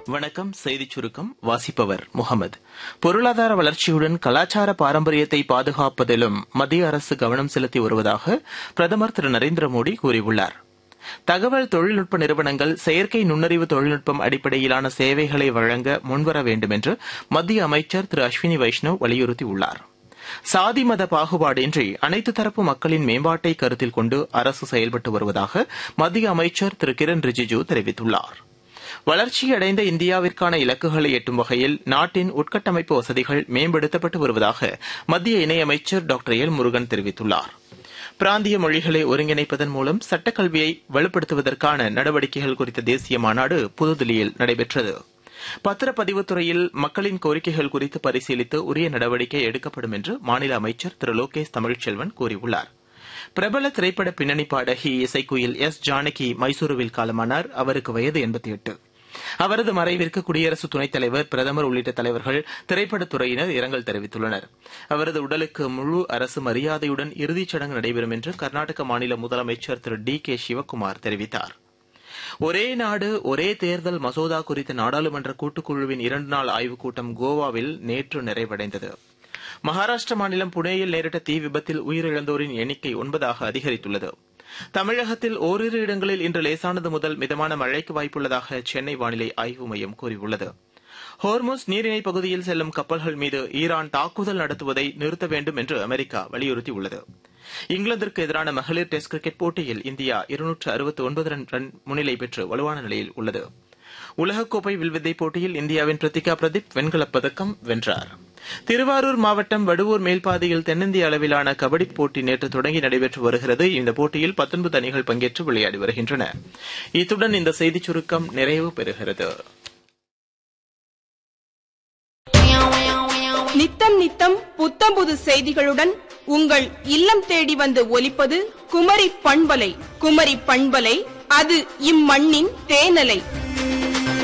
வணக்கம் செய்திச் சுருக்கம் வாசிப்பவர் முகமது பொருளாதார வளர்ச்சியுடன் கலாச்சார பாரம்பரியத்தை பாதுகாப்பதிலும் மத்திய அரசு கவனம் செலுத்தி வருவதாக பிரதமர் திரு நரேந்திர மோடி கூறியுள்ளார் தகவல் தொழில்நுட்ப நிறுவனங்கள் செயற்கை நுண்ணறிவு தொழில்நுட்பம் அடிப்படையிலான சேவைகளை வழங்க முன்வர வேண்டும் என்று மத்திய அமைச்சர் திரு அஸ்வினி வைஷ்ணவ் வலியுறுத்தியுள்ளார் சாதி மத பாகுபாடின்றி அனைத்து தரப்பு மக்களின் மேம்பாட்டை கருத்தில் கொண்டு அரசு செயல்பட்டு வருவதாக மத்திய அமைச்சர் திரு கிரண் ரிஜிஜு தெரிவித்துள்ளார் வளர்ச்சியடைந்த இந்தியாவிற்கான இலக்குகளை எட்டும் வகையில் நாட்டின் உட்கட்டமைப்பு வசதிகள் மேம்படுத்தப்பட்டு வருவதாக மத்திய இணையமைச்சர் டாக்டர் எல் முருகன் தெரிவித்துள்ளார் பிராந்திய மொழிகளை ஒருங்கிணைப்பதன் மூலம் சட்டக்கல்வியை வலுப்படுத்துவதற்கான நடவடிக்கைகள் குறித்த தேசிய மாநாடு புதுதில்லியில் நடைபெற்றது பத்திரப்பதிவுத் துறையில் மக்களின் கோரிக்கைகள் குறித்து பரிசீலித்து உரிய நடவடிக்கை எடுக்கப்படும் என்று மாநில அமைச்சர் திரு லோகேஷ் தமிழ்ச்செல்வன் கூறியுள்ளார் பிரபல திரைப்பட பின்னணி பாடகி இசைக்குயில் எஸ் ஜானகி மைசூருவில் காலமானார் அவருக்கு வயது எண்பத்தி எட்டு அவரது மறைவிற்கு குடியரசு துணைத் தலைவர் பிரதமர் உள்ளிட்ட தலைவர்கள் திரைப்படத் துறையினர் இரங்கல் தெரிவித்துள்ளனர் அவரது உடலுக்கு முழு அரசு மரியாதையுடன் இறுதிச் சடங்கு நடைபெறும் என்று கர்நாடக மாநில முதலமைச்சர் திரு டி கே சிவக்குமார் தெரிவித்தார் ஒரே நாடு ஒரே தேர்தல் மசோதா குறித்த நாடாளுமன்ற கூட்டுக்குழுவின் இரண்டு நாள் ஆய்வுக் கூட்டம் கோவாவில் நேற்று நிறைவடைந்தது மகாராஷ்டிர மாநிலம் புனேயில் நேரிட்ட தீ விபத்தில் உயிரிழந்தோரின் எண்ணிக்கை ஒன்பதாக அதிகரித்துள்ளது தமிழகத்தில் ஓரிரு இடங்களில் இன்று லேசானது முதல் மிதமான மழைக்கு வாய்ப்புள்ளதாக சென்னை வானிலை ஆய்வு மையம் கூறியுள்ளது ஹோர்முஸ் நீரிணை பகுதியில் செல்லும் கப்பல்கள் மீது ஈரான் தாக்குதல் நடத்துவதை நிறுத்த வேண்டும் என்று அமெரிக்கா வலியுறுத்தியுள்ளது இங்கிலாந்திற்கு எதிரான மகளிர் டெஸ்ட் கிரிக்கெட் போட்டியில் இந்தியா இருநூற்று அறுபத்தி ஒன்பது ரன் முன்னிலை பெற்று வலுவான நிலையில் உள்ளது உலகக்கோப்பை வில்வித்தை போட்டியில் இந்தியாவின் பிரித்திகா பிரதீப் வெண்கலப் பதக்கம் வென்றார் திருவாரூர் மாவட்டம் வடுவூர் மேல்பாதையில் தென்னிந்திய அளவிலான கபடி போட்டி நேற்று தொடங்கி நடைபெற்று வருகிறது இந்த போட்டியில் பத்தொன்பது அணிகள் பங்கேற்று விளையாடி வருகின்றன இத்துடன் இந்த செய்திச் சுருக்கம் நிறைவு பெறுகிறது நித்தம் நித்தம் புத்தம் புது செய்திகளுடன் உங்கள் இல்லம் தேடி வந்து ஒலிப்பது குமரி பண்பலை குமரி பண்பலை அது இம்மண்ணின் தேனலை